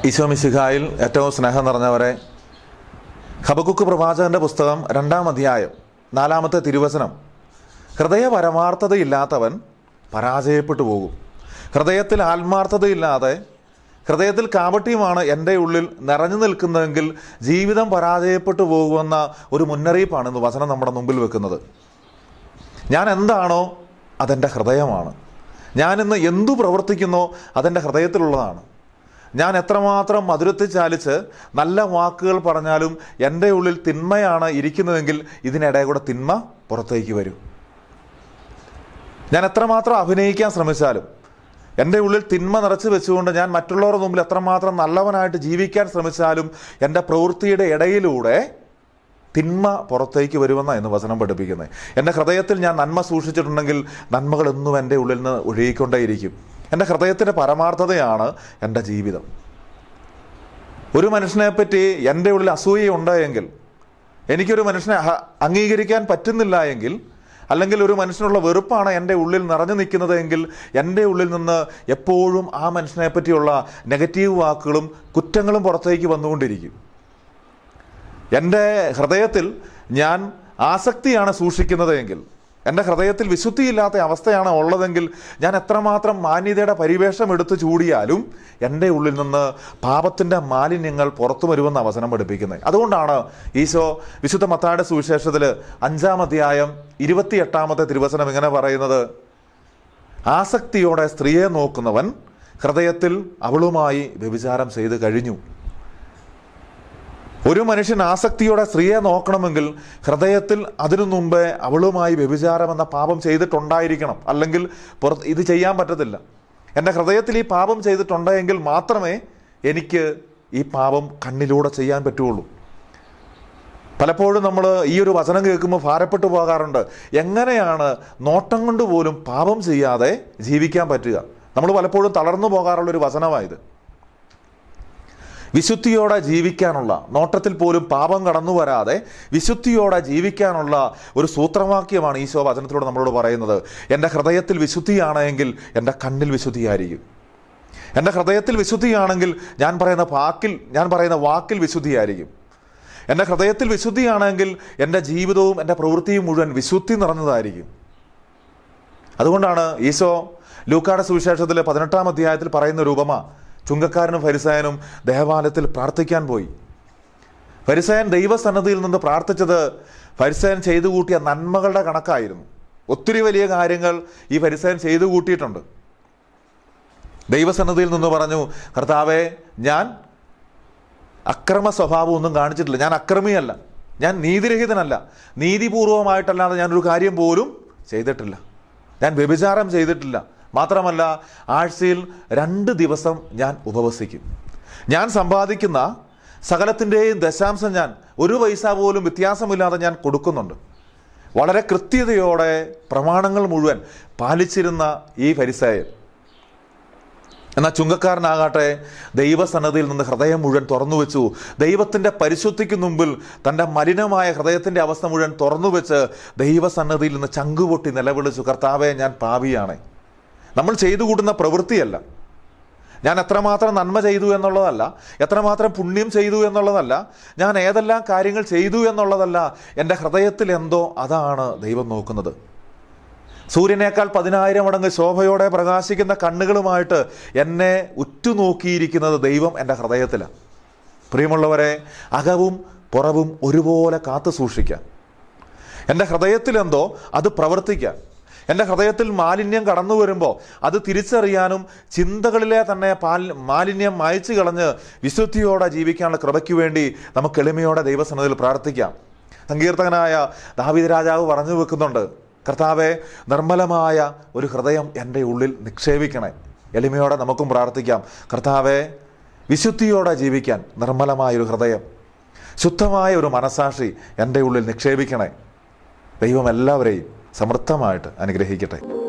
ഈശോ മിശിഹായിൽ ഏറ്റവും സ്നേഹം നിറഞ്ഞവരെ ഹബക്കുക്ക് പ്രവാചകന്റെ പുസ്തകം രണ്ടാം അധ്യായം നാലാമത്തെ തിരുവചനം ഹൃദയ പരമാർത്ഥതയില്ലാത്തവൻ പരാജയപ്പെട്ടു പോകും ഹൃദയത്തിൽ ആത്മാർത്ഥതയില്ലാതെ ഹൃദയത്തിൽ കാപട്യമാണ് എൻ്റെ ഉള്ളിൽ നിറഞ്ഞു നിൽക്കുന്നതെങ്കിൽ ജീവിതം പരാജയപ്പെട്ടു പോകുമെന്ന ഒരു മുന്നറിയിപ്പാണ് ഇന്ന് വചനം നമ്മുടെ മുമ്പിൽ വെക്കുന്നത് ഞാൻ എന്താണോ അതെൻ്റെ ഹൃദയമാണ് ഞാനിന്ന് എന്തു പ്രവർത്തിക്കുന്നോ അതെൻ്റെ ഹൃദയത്തിലുള്ളതാണ് ഞാൻ എത്രമാത്രം മധുരത്തിൽ ചാലിച്ച് നല്ല വാക്കുകൾ പറഞ്ഞാലും എൻ്റെ ഉള്ളിൽ തിന്മയാണ് ഇരിക്കുന്നതെങ്കിൽ ഇതിനിടെ കൂടെ തിന്മ പുറത്തേക്ക് വരും ഞാൻ എത്രമാത്രം അഭിനയിക്കാൻ ശ്രമിച്ചാലും എൻ്റെ ഉള്ളിൽ തിന്മ നിറച്ചു വെച്ചുകൊണ്ട് ഞാൻ മറ്റുള്ളവരുടെ മുമ്പിൽ എത്രമാത്രം നല്ലവനായിട്ട് ജീവിക്കാൻ ശ്രമിച്ചാലും എൻ്റെ പ്രവൃത്തിയുടെ ഇടയിലൂടെ തിന്മ പുറത്തേക്ക് വരുമെന്നാണ് എന്ന് വചനം പഠിപ്പിക്കുന്നത് എൻ്റെ ഹൃദയത്തിൽ ഞാൻ നന്മ സൂക്ഷിച്ചിട്ടുണ്ടെങ്കിൽ നന്മകൾ എന്നും എൻ്റെ ഉള്ളിൽ നിന്ന് ഒഴുകിക്കൊണ്ടേയിരിക്കും എൻ്റെ ഹൃദയത്തിൻ്റെ പരമാർത്ഥതയാണ് എൻ്റെ ജീവിതം ഒരു മനുഷ്യനെ പറ്റി എൻ്റെ ഉള്ളിൽ അസൂയ എങ്കിൽ എനിക്കൊരു മനുഷ്യനെ അഹ- അംഗീകരിക്കാൻ പറ്റുന്നില്ല എങ്കിൽ അല്ലെങ്കിൽ ഒരു മനുഷ്യനുള്ള വെറുപ്പാണ് എൻ്റെ ഉള്ളിൽ നിറഞ്ഞു നിൽക്കുന്നത് എങ്കിൽ എൻ്റെ ഉള്ളിൽ നിന്ന് എപ്പോഴും ആ മനുഷ്യനെ പറ്റിയുള്ള നെഗറ്റീവ് വാക്കുകളും കുറ്റങ്ങളും പുറത്തേക്ക് വന്നുകൊണ്ടിരിക്കും എൻ്റെ ഹൃദയത്തിൽ ഞാൻ ആസക്തിയാണ് സൂക്ഷിക്കുന്നത് എങ്കിൽ എൻ്റെ ഹൃദയത്തിൽ വിശുദ്ധിയില്ലാത്ത അവസ്ഥയാണ് ഉള്ളതെങ്കിൽ ഞാൻ എത്രമാത്രം മാന്യതയുടെ പരിവേഷം എടുത്ത് ചൂടിയാലും എൻ്റെ ഉള്ളിൽ നിന്ന് പാപത്തിൻ്റെ മാലിന്യങ്ങൾ പുറത്തു വരുമെന്ന് അവസരം പഠിപ്പിക്കുന്നത് അതുകൊണ്ടാണ് ഈശോ വിശുദ്ധ മത്തായുടെ സുവിശേഷത്തിൽ അഞ്ചാം അധ്യായം ഇരുപത്തിയെട്ടാമത്തെ തിരുവചനം ഇങ്ങനെ പറയുന്നത് ആസക്തിയോടെ സ്ത്രീയെ നോക്കുന്നവൻ ഹൃദയത്തിൽ അവളുമായി വ്യഭിചാരം ചെയ്ത് കഴിഞ്ഞു ഒരു മനുഷ്യൻ ആസക്തിയോടെ സ്ത്രീയെ നോക്കണമെങ്കിൽ ഹൃദയത്തിൽ അതിനു മുമ്പേ അവളുമായി വ്യഭിചാരം എന്ന പാപം ചെയ്തിട്ടുണ്ടായിരിക്കണം അല്ലെങ്കിൽ പുറത്ത് ഇത് ചെയ്യാൻ പറ്റത്തില്ല എൻ്റെ ഹൃദയത്തിൽ ഈ പാപം ചെയ്തിട്ടുണ്ടെങ്കിൽ മാത്രമേ എനിക്ക് ഈ പാപം കണ്ണിലൂടെ ചെയ്യാൻ പറ്റുള്ളൂ പലപ്പോഴും നമ്മൾ ഈ ഒരു വചനം കേൾക്കുമ്പോൾ ഭാരപ്പെട്ടു പോകാറുണ്ട് എങ്ങനെയാണ് നോട്ടം കൊണ്ട് പോലും പാപം ചെയ്യാതെ ജീവിക്കാൻ പറ്റുക നമ്മൾ പലപ്പോഴും തളർന്നു പോകാറുള്ള ഒരു വചനമായത് വിശുദ്ധിയോടെ ജീവിക്കാനുള്ള നോട്ടത്തിൽ പോലും പാപം കടന്നു വരാതെ വിശുദ്ധിയോടെ ജീവിക്കാനുള്ള ഒരു സൂത്രവാക്യമാണ് ഈശോ വചനത്തിലൂടെ നമ്മളോട് പറയുന്നത് എൻ്റെ ഹൃദയത്തിൽ വിശുദ്ധിയാണെങ്കിൽ എൻ്റെ കണ്ണിൽ വിശുദ്ധിയായിരിക്കും എൻ്റെ ഹൃദയത്തിൽ വിശുദ്ധിയാണെങ്കിൽ ഞാൻ പറയുന്ന വാക്കിൽ ഞാൻ പറയുന്ന വാക്കിൽ വിശുദ്ധിയായിരിക്കും എൻ്റെ ഹൃദയത്തിൽ വിശുദ്ധിയാണെങ്കിൽ എൻ്റെ ജീവിതവും എൻ്റെ പ്രവൃത്തിയും മുഴുവൻ വിശുദ്ധി നിറഞ്ഞതായിരിക്കും അതുകൊണ്ടാണ് ഈശോ ലൂക്കാടെ സുവിശേഷത്തിൽ പതിനെട്ടാം അധ്യായത്തിൽ പറയുന്ന രൂപമാ ചുങ്കക്കാരനും ഫരിസായനും ദേവാലയത്തിൽ പ്രാർത്ഥിക്കാൻ പോയി ഫരിസായൻ ദൈവസന്നദ്ധിയിൽ നിന്ന് പ്രാർത്ഥിച്ചത് ഫരിസായൻ ചെയ്തു കൂട്ടിയ നന്മകളുടെ കണക്കായിരുന്നു ഒത്തിരി വലിയ കാര്യങ്ങൾ ഈ ഫരിസായൻ ചെയ്തു കൂട്ടിയിട്ടുണ്ട് ദൈവസന്നദ്ധിയിൽ നിന്ന് പറഞ്ഞു കർത്താവെ ഞാൻ അക്രമ സ്വഭാവം ഒന്നും കാണിച്ചിട്ടില്ല ഞാൻ അക്രമിയല്ല ഞാൻ നീതിരഹിതനല്ല നീതിപൂർവമായിട്ടല്ലാതെ ഞാനൊരു കാര്യം പോലും ചെയ്തിട്ടില്ല ഞാൻ വ്യഭിചാരം ചെയ്തിട്ടില്ല മാത്രമല്ല ആഴ്ചയിൽ രണ്ട് ദിവസം ഞാൻ ഉപവസിക്കും ഞാൻ സമ്പാദിക്കുന്ന സകലത്തിൻ്റെയും ദശാംശം ഞാൻ ഒരു പൈസ പോലും വ്യത്യാസമില്ലാതെ ഞാൻ കൊടുക്കുന്നുണ്ട് വളരെ കൃത്യതയോടെ പ്രമാണങ്ങൾ മുഴുവൻ പാലിച്ചിരുന്ന ഈ ഫരിസായൻ എന്നാൽ ചുങ്കക്കാരനാകട്ടെ ദൈവസന്നദ്ധിയിൽ നിന്ന് ഹൃദയം മുഴുവൻ തുറന്നു വെച്ചു ദൈവത്തിൻ്റെ പരിശുദ്ധിക്ക് മുമ്പിൽ തൻ്റെ മലിനമായ ഹൃദയത്തിൻ്റെ അവസ്ഥ മുഴുവൻ തുറന്നു വെച്ച് ദൈവസന്നദ്ധിയിൽ നിന്ന് ചങ്കുപൊട്ടി നിലവിളിച്ചു കർത്താവെ ഞാൻ പാപിയാണ് നമ്മൾ ചെയ്തു കൂട്ടുന്ന പ്രവൃത്തിയല്ല ഞാൻ എത്രമാത്രം നന്മ ചെയ്തു എന്നുള്ളതല്ല എത്രമാത്രം പുണ്യം ചെയ്തു എന്നുള്ളതല്ല ഞാൻ ഏതെല്ലാം കാര്യങ്ങൾ ചെയ്തു എന്നുള്ളതല്ല എൻ്റെ ഹൃദയത്തിൽ എന്തോ അതാണ് ദൈവം നോക്കുന്നത് സൂര്യനേക്കാൾ പതിനായിരം മടങ്ങ് ശോഭയോടെ പ്രകാശിക്കുന്ന കണ്ണുകളുമായിട്ട് എന്നെ ഉറ്റുനോക്കിയിരിക്കുന്നത് ദൈവം എൻ്റെ ഹൃദയത്തിലാണ് പ്രിയമുള്ളവരെ അകവും പുറവും ഒരുപോലെ കാത്തു സൂക്ഷിക്കാം എൻ്റെ ഹൃദയത്തിലെന്തോ അത് പ്രവർത്തിക്കാം എൻ്റെ ഹൃദയത്തിൽ മാലിന്യം കടന്നു വരുമ്പോൾ അത് തിരിച്ചറിയാനും ചിന്തകളിലെ തന്നെ പാൽ മാലിന്യം മായച്ചു കളഞ്ഞ് വിശുദ്ധിയോടെ ജീവിക്കാനുള്ള കൃപയ്ക്ക് വേണ്ടി നമുക്ക് എളിമയോടെ ദൈവസന്നതിൽ പ്രാർത്ഥിക്കാം സങ്കീർത്തകനായ ദാവീദ് രാജാവ് പറഞ്ഞു വെക്കുന്നുണ്ട് കർത്താവെ നിർമ്മലമായ ഒരു ഹൃദയം എൻ്റെ ഉള്ളിൽ നിക്ഷേപിക്കണേ എളിമയോടെ നമുക്കും പ്രാർത്ഥിക്കാം കർത്താവെ വിശുദ്ധിയോടെ ജീവിക്കാൻ നിർമ്മലമായൊരു ഹൃദയം ശുദ്ധമായ ഒരു മനസാക്ഷി എൻ്റെ ഉള്ളിൽ നിക്ഷേപിക്കണേ ദൈവം എല്ലാവരെയും സമൃദ്ധമായിട്ട് അനുഗ്രഹിക്കട്ടെ